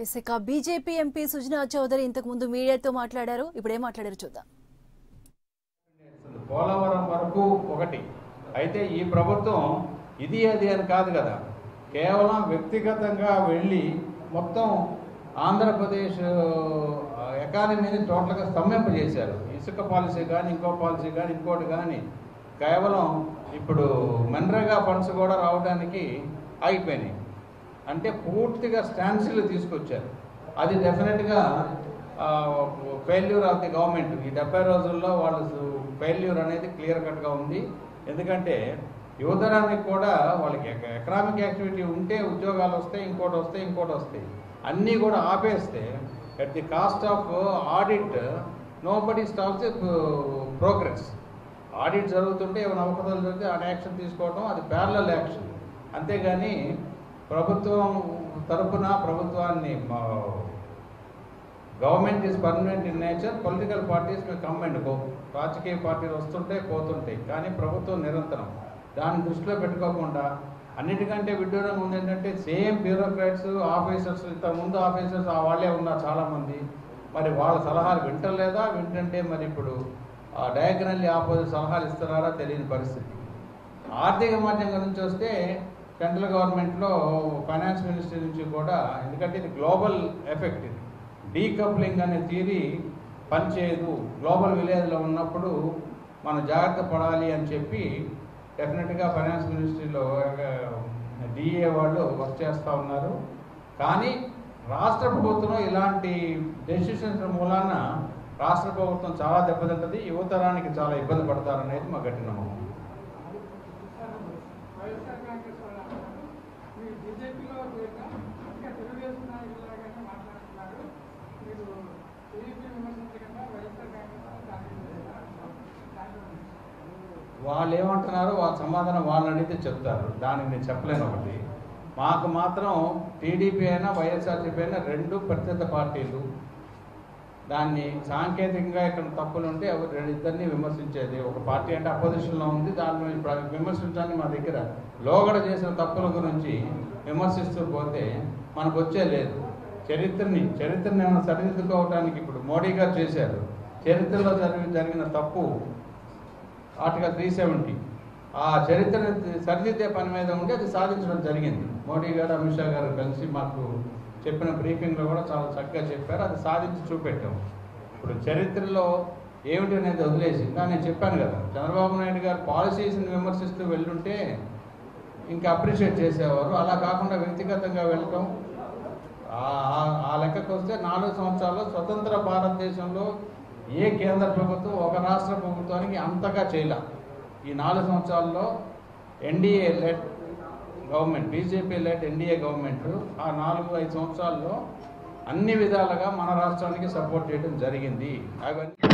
ఇసుక BJP MP Sujana Chowdary ఇంతకు ముందు మీడియాతో మాట్లాడారు ఇప్పుడు ఏం మాట్లాడారు చూద్దాం పోలవరం వరకు ఒకటి అయితే ఈ ప్రభుత్వం ఇది అది అని కాదు కదా కేవలం వ్యక్తిగతంగా వెళ్ళి మొత్తం ఆంధ్రప్రదేశ్ ఆ, ఎకానమీని టోటల్గా స్తంభింపజేశారు ఇసుక పాలసీ కానీ ఇంకో పాలసీ కానీ ఇంకోటి కానీ కేవలం ఇప్పుడు మన్రేగా ఫండ్స్ కూడా రావడానికి ఆగిపోయినాయి అంటే పూర్తిగా స్టాన్సిల్ తీసుకొచ్చారు అది డెఫినెట్గా ఫెయిల్యూర్ ఆఫ్ ది గవర్నమెంట్ ఈ డెబ్బై రోజుల్లో వాళ్ళు ఫెయిల్యూర్ అనేది క్లియర్ కట్గా ఉంది ఎందుకంటే యువతరానికి కూడా వాళ్ళకి ఎకనామిక్ యాక్టివిటీ ఉంటే ఉద్యోగాలు వస్తాయి ఇంకోటి వస్తాయి ఇంకోటి వస్తాయి అన్నీ కూడా ఆపేస్తే at the cost of audit nobody stops progress audit జరుగుతుంటే ఏమైనా అవకతలు జరిగితే ఆ యాక్షన్ తీసుకోవడం అది ప్యారలల్ యాక్షన్ అంతేగాని ప్రభుత్వం తరపున ప్రభుత్వాన్ని government is permanent in nature political parties come and go రాజకీయ పార్టీలు వస్తుంటాయి పోతుంటాయి కానీ ప్రభుత్వం నిరంతరం దాన్ని దృష్టిలో పెట్టుకోకుండా అన్నిటికంటే విడ్డూరంగా ఉంది ఏంటంటే సేమ్ బ్యూరోక్రాట్స్ ఆఫీసర్స్ ఇంతకుముందు ఆఫీసర్స్ ఆ వాళ్ళే ఉన్నారు చాలామంది మరి వాళ్ళ సలహాలు వింటలేదా వింటుంటే మరి ఇప్పుడు డయాగ్నల్లీ ఆపోజిట్ సలహాలు ఇస్తున్నారా తెలియని పరిస్థితి ఆర్థిక మాధ్యం గురించి వస్తే సెంట్రల్ గవర్నమెంట్లో ఫైనాన్స్ మినిస్ట్రీ నుంచి కూడా ఎందుకంటే ఇది గ్లోబల్ ఎఫెక్ట్ ఇది డీకప్లింగ్ అనే థియరీ పనిచేయదు గ్లోబల్ విలేజ్లో ఉన్నప్పుడు మనం జాగ్రత్త పడాలి అని చెప్పి డెఫినెట్గా ఫైనాన్స్ మినిస్ట్రీలో డిఏ వాళ్ళు వర్క్ చేస్తూ ఉన్నారు కానీ రాష్ట్ర ప్రభుత్వం ఇలాంటి డెసిషన్స్ మూలాన రాష్ట్ర ప్రభుత్వం చాలా దెబ్బతింటది యువతరానికి చాలా ఇబ్బంది పడతారనేది మా గట్టి నమ్మకం వైఎస్ఆర్ కాంగ్రెస్ వాళ్ళ మీరు బీజేపీలో చేరినా ఇంకా తెలుగుదేశం నాయకులాగానే మాట్లాడుతున్నారు మీరు టీడీపీ విమర్శించకుండా వైఎస్ఆర్ కాంగ్రెస్ వాళ్ళు కాంగ్రెస్ చేశారు. దాంట్లో ఉంది. వాళ్ళు ఏమంటున్నారో వాళ్ళ సమాధానం వాళ్ళని అడిగితే చెప్తారు దానికి నేను చెప్పలేను ఒకటి మాకు మాత్రం టీడీపీ అయినా వైఎస్ఆర్సీపీ అయినా రెండు ప్రత్యేక పార్టీలు దాన్ని సాంకేతికంగా ఇక్కడ తప్పులు ఉంటే ఎవరు రెండు ఇద్దరిని విమర్శించేది ఒక పార్టీ అంటే అపోజిషన్లో ఉంది దాన్ని ఇప్పుడు విమర్శించడానికి మా దగ్గర లోగడ చేసిన తప్పుల గురించి విమర్శిస్తూ పోతే మనకు వచ్చే లేదు చరిత్రని చరిత్రని ఏమైనా సరిదిద్దుకోవడానికి ఇప్పుడు మోడీ గారు చేశారు చరిత్రలో జరిగి జరిగిన తప్పు ఆర్టికల్ త్రీ సెవెంటీ ఆ చరిత్రను సరిదిద్దే పని మీద ఉండి అది సాధించడం జరిగింది మోడీ గారు అమిత్ షా గారు కలిసి మాకు చెప్పిన బ్రీఫింగ్లో కూడా చాలా చక్కగా చెప్పారు అది సాధించి చూపెట్టాం ఇప్పుడు చరిత్రలో ఏమిటి అనేది వదిలేసి ఇంకా నేను చెప్పాను కదా చంద్రబాబు నాయుడు గారు పాలసీస్ని విమర్శిస్తూ వెళ్ళుంటే ఇంకా అప్రిషియేట్ చేసేవారు అలా కాకుండా వ్యక్తిగతంగా వెళ్ళటం ఆ- ఆ- ఆ లెక్కకు వస్తే నాలుగు సంవత్సరాల్లో స్వతంత్ర భారతదేశంలో ఏ కేంద్ర ప్రభుత్వం ఒక రాష్ట్ర ప్రభుత్వానికి అంతగా చేయలే ఈ నాలుగు సంవత్సరాల్లో NDA led government BJP led NDA government ఆ నాలుగు ఐదు సంవత్సరాల్లో అన్ని విధాలుగా మన రాష్ట్రానికి సపోర్ట్ చేయడం జరిగింది అవన్నీ